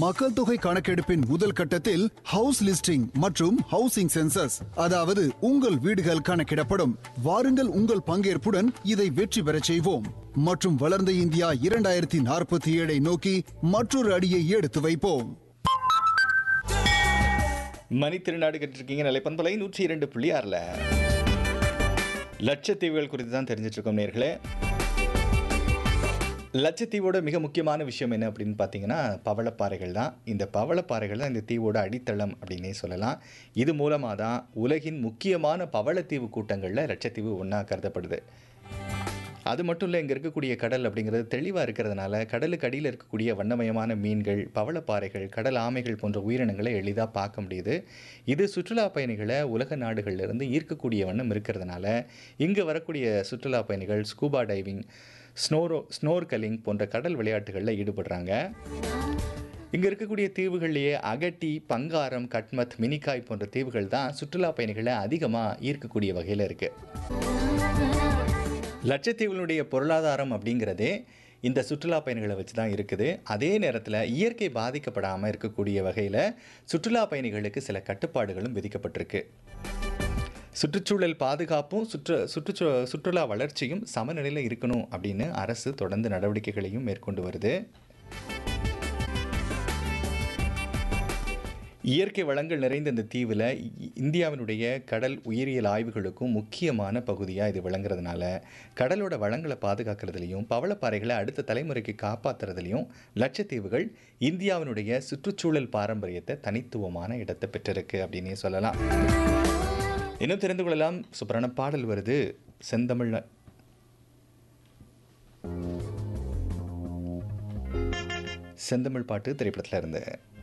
மக்கள் தொகை கணக்கெடுப்பின் முதல் கட்டத்தில் ஹவுஸ் லிஸ்டிங் மற்றும் ஹவுசிங் சென்சஸ் அதாவது உங்கள் வீடுகள் கணக்கிடப்படும் வாருங்கள் உங்கள் பங்கேற்புடன் இதை வெற்றி பெறச் செய்வோம் மற்றும் வளர்ந்த இந்தியா இரண்டாயிரத்தி நாற்பத்தி ஏழை நோக்கி மற்றொரு அடியை எடுத்து வைப்போம் மணி திருநாடு கேட்டிருக்கீங்க நிலைப்பண்பலை நூற்றி இரண்டு புள்ளி ஆறில் லட்சத்தீவுகள் குறித்து தான் தெரிஞ்சிட்டு இருக்கோம் நேர்களே லட்சத்தீவோட மிக முக்கியமான விஷயம் என்ன அப்படின்னு பார்த்தீங்கன்னா பவளப்பாறைகள் தான் இந்த பவளப்பாறைகள் தான் இந்த தீவோட அடித்தளம் அப்படின்னே சொல்லலாம் இது மூலமாக தான் உலகின் முக்கியமான பவளத்தீவு கூட்டங்களில் லட்சத்தீவு ஒன்றா கருதப்படுது அது மட்டும் இல்லை இங்கே இருக்கக்கூடிய கடல் அப்படிங்கிறது தெளிவாக இருக்கிறதுனால கடலுக்கு அடியில் இருக்கக்கூடிய வண்ணமயமான மீன்கள் பவளப்பாறைகள் கடல் ஆமைகள் போன்ற உயிரினங்களை எளிதாக பார்க்க முடியுது இது சுற்றுலா பயணிகளை உலக நாடுகள்லேருந்து ஈர்க்கக்கூடிய வண்ணம் இருக்கிறதுனால இங்கே வரக்கூடிய சுற்றுலா பயணிகள் ஸ்கூபா டைவிங் ஸ்னோரோ ஸ்னோர்கலிங் போன்ற கடல் விளையாட்டுகளில் ஈடுபடுறாங்க இங்கே இருக்கக்கூடிய தீவுகள்லேயே அகட்டி பங்காரம் கட்மத் மினிக்காய் போன்ற தீவுகள் தான் சுற்றுலா பயணிகளை அதிகமாக ஈர்க்கக்கூடிய வகையில் இருக்குது லட்சத்தீவுகளுடைய பொருளாதாரம் அப்படிங்கிறதே இந்த சுற்றுலா பயணிகளை வச்சு தான் இருக்குது அதே நேரத்தில் இயற்கை பாதிக்கப்படாமல் இருக்கக்கூடிய வகையில் சுற்றுலா பயணிகளுக்கு சில கட்டுப்பாடுகளும் விதிக்கப்பட்டிருக்கு சுற்றுச்சூழல் பாதுகாப்பும் சுற்று சுற்றுச்சூ சுற்றுலா வளர்ச்சியும் சமநிலையில் இருக்கணும் அப்படின்னு அரசு தொடர்ந்து நடவடிக்கைகளையும் மேற்கொண்டு வருது இயற்கை வளங்கள் நிறைந்த இந்த தீவில் இந்தியாவினுடைய கடல் உயிரியல் ஆய்வுகளுக்கும் முக்கியமான பகுதியாக இது விளங்குறதுனால கடலோட வளங்களை பாதுகாக்கிறதுலையும் பவளப்பாறைகளை அடுத்த தலைமுறைக்கு காப்பாற்றுறதுலையும் லட்சத்தீவுகள் இந்தியாவினுடைய சுற்றுச்சூழல் பாரம்பரியத்தை தனித்துவமான இடத்தை பெற்றிருக்கு அப்படின்னே சொல்லலாம் இன்னும் தெரிந்து கொள்ளலாம் சூப்பரான பாடல் வருது செந்தமிழ் செந்தமிழ் பாட்டு திரைப்படத்தில் இருந்து